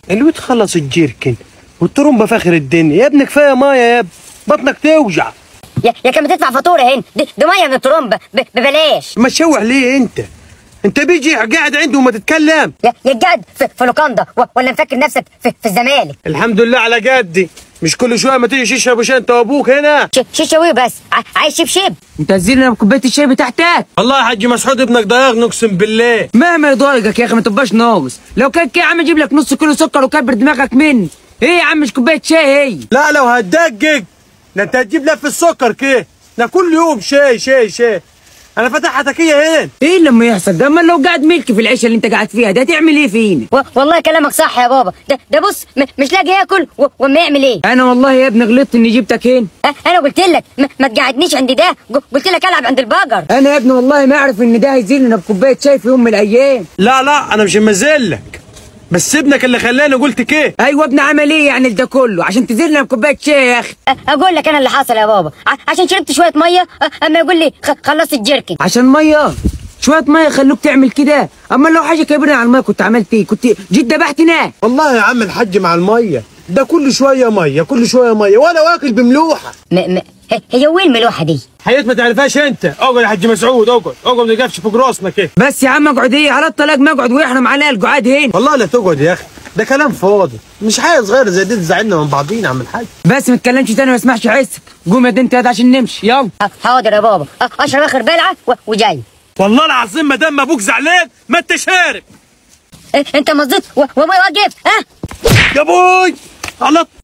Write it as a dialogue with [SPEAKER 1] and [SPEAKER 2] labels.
[SPEAKER 1] الواد خلص الجيركن والترمبة في اخر الدنيا يا ابني كفايه ميه يا ابني بطنك توجع
[SPEAKER 2] يا, يا كان بتدفع فاتوره هنا دي, دي ميه من الترمبه ب- ببلاش
[SPEAKER 1] ما تشوح ليه انت انت بيجي قاعد عنده وما تتكلم
[SPEAKER 2] يا يا الجد في, في لوكاندا و- ولا مفكر نفسك في, في الزمالك
[SPEAKER 1] الحمد لله على جدي مش كل شويه ما تيجي شيشه ابو انت وابوك هنا
[SPEAKER 2] ش- شيشاوي بس ع- عايز شبشب
[SPEAKER 3] انت هتزيلنا بكوبايه الشاي بتاعتك
[SPEAKER 1] والله يا حاج مسعود ابنك ضايقني اقسم بالله
[SPEAKER 3] مهما يضايقك يا اخي ما تبقاش ناقص لو كان كده يا عم اجيب لك نص كيلو سكر وكبر دماغك مني ايه يا عم مش كوبايه شاي هي
[SPEAKER 1] لا لو هتدقق ده انت هتجيب لف السكر كده ده كل يوم شاي شاي شاي انا فاتح حتكيه هنا
[SPEAKER 3] ايه لما يحصل ده اما لو قاعد ملكي في العيشه اللي انت قاعد فيها ده تعمل ايه فينا
[SPEAKER 2] و- والله كلامك صح يا بابا ده, ده بص م- مش لاقي ياكل و- وما يعمل ايه
[SPEAKER 3] انا والله يا ابني غلطت اني جبتك هنا
[SPEAKER 2] أ- انا قلت لك م- ما تقعدنيش عند ده ق- قلت لك العب عند البقر
[SPEAKER 3] انا يا ابني والله ما اعرف ان ده هيزيلنا بكوبايه شاي في يوم من الايام
[SPEAKER 1] لا لا انا مش مزلك بس ابنك اللي خلاني قلت كده
[SPEAKER 3] ايوه ابني عمل ايه يعني ده كله عشان تزيلنا بكوبايه شاي يا اخي
[SPEAKER 2] أ- اقول لك انا اللي حصل يا بابا ع- عشان شربت شويه ميه أ- اما يقول لي خ- خلصت الجيركن
[SPEAKER 3] عشان ميه شويه ميه يخلوك تعمل كده اما لو حاجه كبيره على الميه كنت عملت ايه كنت جيت دبحتنا
[SPEAKER 1] والله يا عم الحاج مع الميه ده كل شويه ميه كل شويه ميه وانا واكل بملوحه
[SPEAKER 2] م- م- ه- هي وين الملوحه دي
[SPEAKER 1] حياة ما تعرفهاش انت اقعد يا حاج مسعود اقعد اقعد ما تقفش فوق راسنا كده
[SPEAKER 3] بس يا عم اقعد ايه على الطلاق ما اقعد ويحرم عليا القعاد هنا
[SPEAKER 1] والله لا تقعد يا اخي ده كلام فاضي مش حاجه صغيره زي دي تزعلنا من بعضينا يا عم الحاج
[SPEAKER 3] بس ما تكلمش تاني ما اسمعش حسك قوم يا دي انت يا ده عشان نمشي يلا
[SPEAKER 2] ح- حاضر يا بابا أ- اشرب اخر بلعه و- وجاي
[SPEAKER 1] والله العظيم ما دام ابوك زعلان ما انت شارب
[SPEAKER 2] أ- انت مظبوط و- وما واقف ها
[SPEAKER 1] يا ابوي على